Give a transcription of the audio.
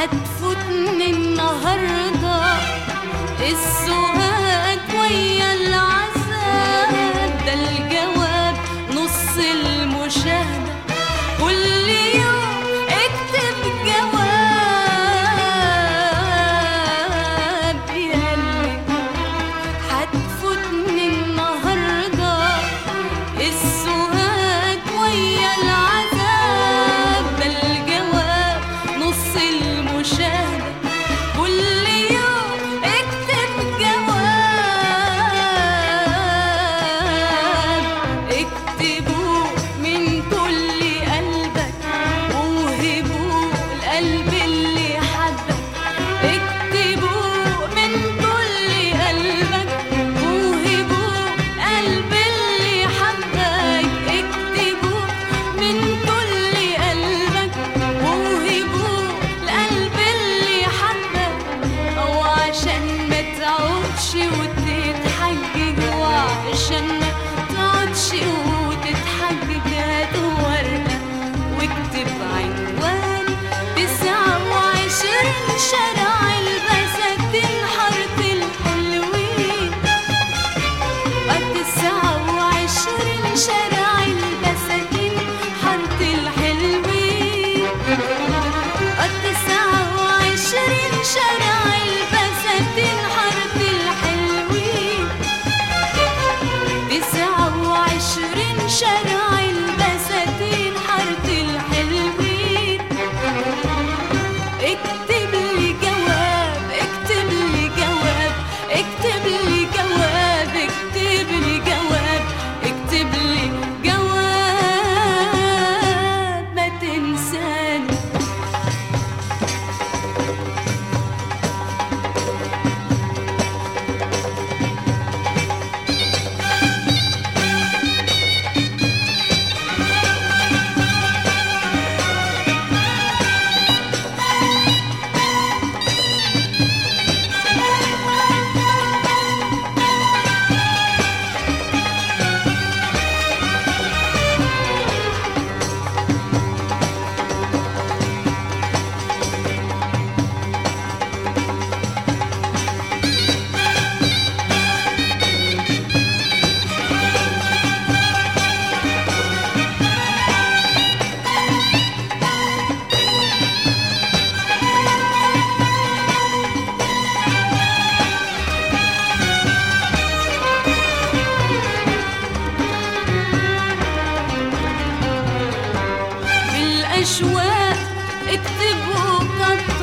هتفوتني النهارده السؤال ويا العذاب ده الجواب نص المشاهدة كل يوم اكتب جواب ياللي هتفوتني النهارده السؤال ويا العذاب ده الجواب نص المشاهدة كل يوم اكتب جواب اكتبوا من كل قلبك ووهبوا القلب اللي حبك اكتبوا من كل قلبك ووهبوا القلب اللي حبك اكتبوا من كل قلبك ووهبوا القلب اللي حبك او عشان ما تقعدش وتتحجج وعشان ما تقعدش وتتحجج هات ورقة واكتب عنوان تسعة وعشرين شارع البساتين حارة الحلوين تسعة وعشرين شارع البساتين حارة الحلوين تسعة وعشرين شارع البساتين حارة الحلوين تسعة وعشرين شارع البساتين حارة الحلوين اكتب لي جواب اكتب لي جواب اكتب لي جواب اكتب لي جواب اكتب لي جواب ما تنساني بالأشواق اكتب وكتر